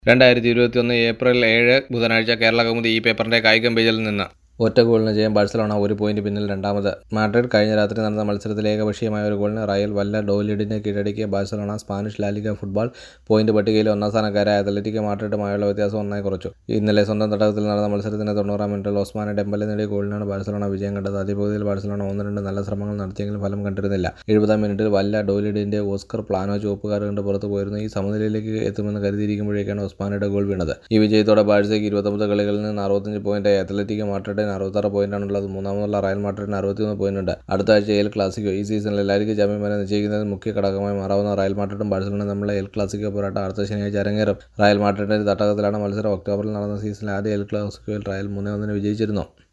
രണ്ടായിരത്തി ഇരുപത്തിയൊന്ന് ഏപ്രിൽ ഏഴ് ബുധനാഴ്ച കേരള കൗമുദി ഈ പേപ്പറിന്റെ കായികം പേജിൽ നിന്ന് ഒറ്റ ഗോളിന് ജയം ബാഴ്സലോണ ഒരു പോയിന്റ് പിന്നിൽ രണ്ടാമത് മാഡ്രിഡ് കഴിഞ്ഞ രാത്രി നടന്ന മത്സരത്തിൽ ഏകപക്ഷീയമായ ഒരു ഗോളിന് റയൽ വല്ല ഡോലിഡിനെ കീഴടക്കിയ Barcelona Spanish La Liga football point പട്ടികയിൽ ഒന്നാം സ്ഥാനക്കാരായ അത്ലറ്റിക്കോ മാഡ്രിഡുമായുള്ള വ്യത്യാസം ഒന്നായി കുറച്ചു ഇന്നലെ സ്വന്തം തടകത്തിൽ നടന്ന മത്സരത്തിന്റെ തൊണ്ണൂറാം മിനിറ്റിൽ ഒസ്മാനെ ഡെമ്പലെ നേടിയ ഗോളിനാണ് ബാഴ്സലോണ വിജയം കണ്ടത് ആദ്യ പകുതിയിൽ ബാഴ്സലോണ ഒന്ന് രണ്ട് നല്ല ശ്രമങ്ങൾ നടത്തിയെങ്കിലും ഫലം കണ്ടിരുന്നില്ല എഴുപതാം മിനിറ്റിൽ വല്ല ഡോലിഡിന്റെ ഓസ്കർ പ്ലാനോ ചുവപ്പുകാർ കണ്ട് പുറത്തു പോയിരുന്നു ഈ സമനിലയിലേക്ക് എത്തുമെന്ന് കരുതിയിരിക്കുമ്പോഴേക്കാണ് ഒസ്മാനയുടെ ഗോൾ വീണത് ഈ വിജയത്തോടെ ബാഴ്സയ്ക്ക് ഇരുപത്തൊമ്പത് കളികളിൽ നിന്ന് അറുപത്തഞ്ച് പോയിന്റായി അത്ലറ്റിക്കോ മാഡ്രിഡിന് അറുപത്താറ് പോയിന്റാണുള്ളത് മൂന്നാമതുള്ള റയൽ മാഡ്രിഡിന് അറുപത്തിയൊന്ന് പോയിന്റുണ്ട് അടുത്ത ആഴ്ച എൽ ക്ലാസിക്കോ ഈ സീസണിൽ ലാലിക ജാമ്യം വരെ നിശ്ചയിക്കുന്നതിൽ മുഖ്യ ഘടകമായി മാറാവുന്ന റയൽ മാഡ്രിഡും ബാഴ്സലോണയും തമ്മിലുള്ള എൽ ക്ലാസിക്കോ പോരാട്ടം അടുത്ത ശനിയാഴ്ച അരങ്ങേറും റയൽ മാഡ്രിഡിന്റെ തട്ടകത്തിലാണ് മത്സരം ഒക്ടോബറിൽ നടന്ന സീസണിലെ ആദ്യ എൽ ക്ലാസിക്കോയിൽ റയൽ മൂന്നേ ഒന്നിന് വിജയിച്ചിരുന്നു